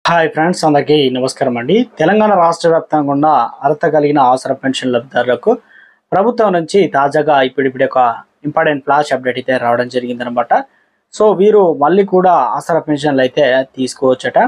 hi friends అందరికీ నమస్కారం అండి తెలంగాణ రాష్ట్ర వ్యాప్తంగా ఉన్న అర్హత కలిగిన అవసర పెన్షన్ లబ్ధిదారులకు ప్రభుత్వం నుంచి తాజాగా ఇప్పుడిప్పుడే ఒక ఇంపార్టెంట్ ఫ్లాష్ అప్డేట్ అయితే రావడం జరిగిందనమాట సో వీరు మళ్ళీ కూడా ఆసరా పెన్షన్లు అయితే తీసుకోవచ్చట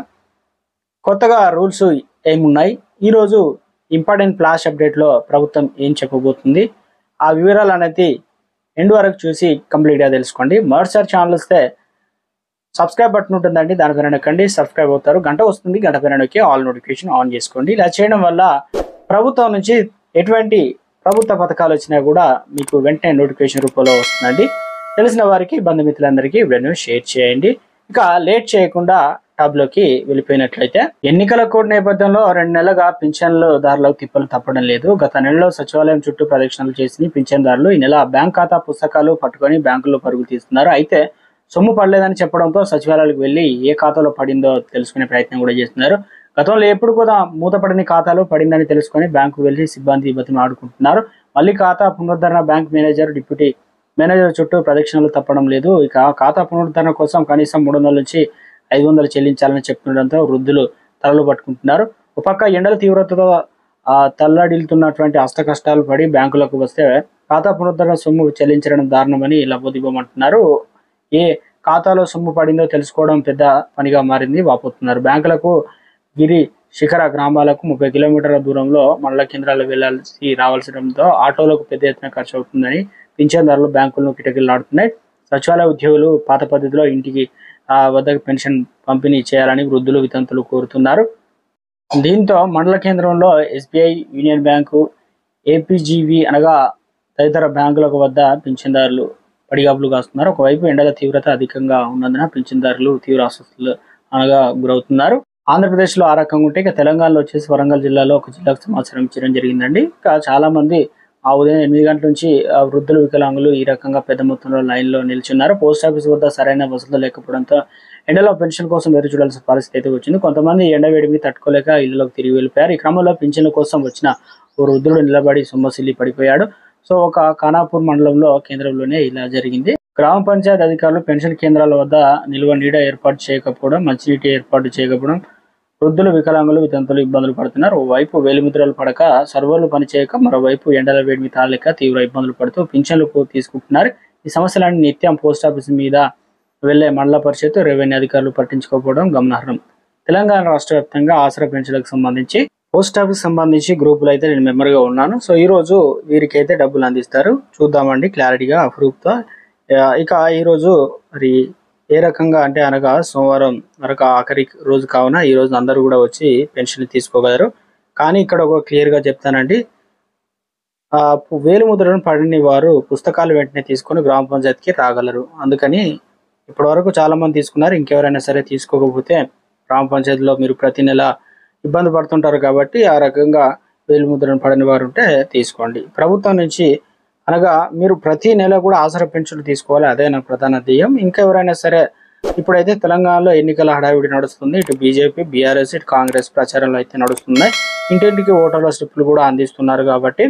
కొత్తగా రూల్స్ ఏమున్నాయి ఈరోజు ఇంపార్టెంట్ ఫ్లాష్ అప్డేట్లో ప్రభుత్వం ఏం చెప్పబోతుంది ఆ వివరాలు అనేది ఎండ్ వరకు చూసి కంప్లీట్గా తెలుసుకోండి మరోసారి ఛానల్ వస్తే సబ్స్క్రైబ్ బటన్ ఉంటుందండి దానిపైన నొక్కండి సబ్స్క్రైబ్ అవుతారు గంట వస్తుంది గంట పైన నొక్కి ఆల్ నోటిఫికేషన్ ఆన్ చేసుకోండి ఇలా చేయడం వల్ల ప్రభుత్వం నుంచి ఎటువంటి ప్రభుత్వ పథకాలు వచ్చినా కూడా మీకు వెంటనే నోటిఫికేషన్ రూపంలో వస్తుందండి తెలిసిన వారికి బంధుమిత్రులందరికీ వీడియోను షేర్ చేయండి ఇక లేట్ చేయకుండా టాబ్లోకి వెళ్ళిపోయినట్లయితే ఎన్నికల కోడ్ నేపథ్యంలో రెండు నెలలుగా పింఛన్లు దారులకు తిప్పలు తప్పడం లేదు గత నెలలో సచివాలయం చుట్టూ ప్రదక్షిణలు చేసి పింఛన్దారులు ఈ నెల బ్యాంక్ ఖాతా పుస్తకాలు పట్టుకొని బ్యాంకుల్లో పరుగులు తీస్తున్నారు అయితే సొమ్ము పడలేదని చెప్పడంతో సచివాలయాలకు వెళ్ళి ఏ ఖాతాలో పడిందో తెలుసుకునే ప్రయత్నం కూడా చేస్తున్నారు గతంలో ఎప్పుడు కూడా మూతపడని ఖాతాలో పడిందని తెలుసుకొని బ్యాంకు వెళ్ళి సిబ్బంది బతిని ఆడుకుంటున్నారు మళ్ళీ ఖాతా పునరుద్ధరణ బ్యాంక్ మేనేజర్ డిప్యూటీ మేనేజర్ చుట్టూ ప్రదక్షిణలు తప్పడం లేదు ఇక ఖాతా పునరుద్ధరణ కోసం కనీసం మూడు వందల నుంచి ఐదు వందలు చెల్లించాలని చెప్తుండడంతో వృద్ధులు తలలు పట్టుకుంటున్నారు ఒక పక్క ఎండల తీవ్రతతో ఆ, తల్లడిల్లుతున్నటువంటి అష్ట కష్టాలు పడి బ్యాంకులకు వస్తే ఖాతా పునరుద్ధరణ సొమ్ము చెల్లించడం దారుణమని లబ్బోదిబ్బమంటున్నారు ఏ ఖాతాలో సొమ్ము పడిందో తెలుసుకోవడం పెద్ద పనిగా మారింది వాపోతున్నారు బ్యాంకులకు గిరి శిఖర గ్రామాలకు ముప్పై కిలోమీటర్ల దూరంలో మండల కేంద్రాలు వెళ్లాల్సి రావాల్సడంతో ఆటోలకు పెద్ద ఎత్తున ఖర్చు అవుతుందని పింఛన్దారులు బ్యాంకులను కిటకిలాడుతున్నాయి సచివాలయ ఉద్యోగులు పాత పద్ధతిలో ఇంటికి ఆ వద్దకు పెన్షన్ పంపిణీ చేయాలని వృద్ధులు వితంతులు కోరుతున్నారు దీంతో మండల కేంద్రంలో ఎస్బీఐ యూనియన్ బ్యాంకు ఏపీజీవి అనగా తదితర బ్యాంకులకు వద్ద పింఛన్దారులు పడిగాపులు కాస్తున్నారు ఒకవైపు ఎండల తీవ్రత అధికంగా ఉన్నందున పింఛన్దారులు తీవ్ర అస్వస్థలు అనగా గురవుతున్నారు ఆంధ్రప్రదేశ్లో ఆ రకంగా ఉంటే ఇక తెలంగాణలో వచ్చేసి వరంగల్ జిల్లాలో ఒక జిల్లాకు సమాచారం ఇచ్చడం జరిగిందండి ఇక చాలా మంది ఆ ఉదయం ఎనిమిది గంటల నుంచి ఆ వృద్ధులు వికలాంగులు ఈ రకంగా పెద్ద మొత్తంలో లైన్లో నిల్చున్నారు పోస్ట్ ఆఫీస్ వద్ద సరైన వసతులు లేకపోవడంతో ఎండలో పెన్షన్ కోసం ఎదురు చూడాల్సిన పరిస్థితి అయితే వచ్చింది కొంతమంది ఎండ వేడిమి తట్టుకోలేక ఇళ్లలోకి తిరిగి వెళ్ళిపోయారు ఈ క్రమంలో పింఛన్ల కోసం వచ్చిన ఓ వృద్ధుడు నిలబడి సొమ్మసిల్లి పడిపోయాడు సో ఒక ఖానాపూర్ మండలంలో కేంద్రంలోనే ఇలా జరిగింది గ్రామ పంచాయతీ అధికారులు పెన్షన్ కేంద్రాల వద్ద నిల్వ నీడ ఏర్పాటు చేయకపోవడం మంచినీటి ఏర్పాటు చేయకపోవడం వృద్ధులు వికలాంగులు వితంతులు ఇబ్బందులు పడుతున్నారు ఓవైపు వేలిముద్రలు పడక సర్వర్లు పనిచేయక మరోవైపు ఎండల వేడిమి తాళలేక తీవ్ర ఇబ్బందులు పడుతూ పింఛన్లు తీసుకుంటున్నారు ఈ సమస్యలన్నీ నిత్యం పోస్ట్ ఆఫీస్ మీద వెళ్లే మండల పరిషత్ రెవెన్యూ అధికారులు పట్టించుకోకపోవడం గమనార్హం తెలంగాణ రాష్ట్ర వ్యాప్తంగా ఆసరా పెన్షన్లకు సంబంధించి పోస్ట్ ఆఫీస్ సంబంధించి గ్రూపులు అయితే నేను మెంబర్గా ఉన్నాను సో ఈ రోజు వీరికి అయితే డబ్బులు అందిస్తారు చూద్దామండి క్లారిటీగా ప్రూఫ్తో ఇక ఈ రోజు మరి ఏ రకంగా అంటే అనగా సోమవారం వరకు ఆఖరి రోజు కావున ఈ రోజు అందరూ కూడా వచ్చి పెన్షన్ తీసుకోగలరు కానీ ఇక్కడ ఒక క్లియర్గా చెప్తానండి ఆ పు- వేలు ముద్రను పడిన వారు పుస్తకాలు వెంటనే తీసుకొని గ్రామ పంచాయతీకి రాగలరు అందుకని ఇప్పటి వరకు చాలా మంది తీసుకున్నారు ఇంకెవరైనా సరే తీసుకోకపోతే గ్రామ పంచాయతీలో మీరు ప్రతి నెల ఇబ్బంది పడుతుంటారు కాబట్టి ఆ రకంగా వేలు ముద్రను పడని వారు ఉంటే తీసుకోండి ప్రభుత్వం నుంచి అనగా మీరు ప్రతి నెల కూడా ఆసరా పెన్షన్ తీసుకోవాలి అదే నా ప్రధాన ధ్యేయం ఇంకా ఎవరైనా సరే ఇప్పుడైతే తెలంగాణలో ఎన్నికల హడావిడి నడుస్తుంది ఇటు బీజేపీ బీఆర్ఎస్ ఇటు కాంగ్రెస్ ప్రచారంలో అయితే నడుస్తున్నాయి ఇంటింటికి ఓటర్ల స్లిప్లు కూడా అందిస్తున్నారు కాబట్టి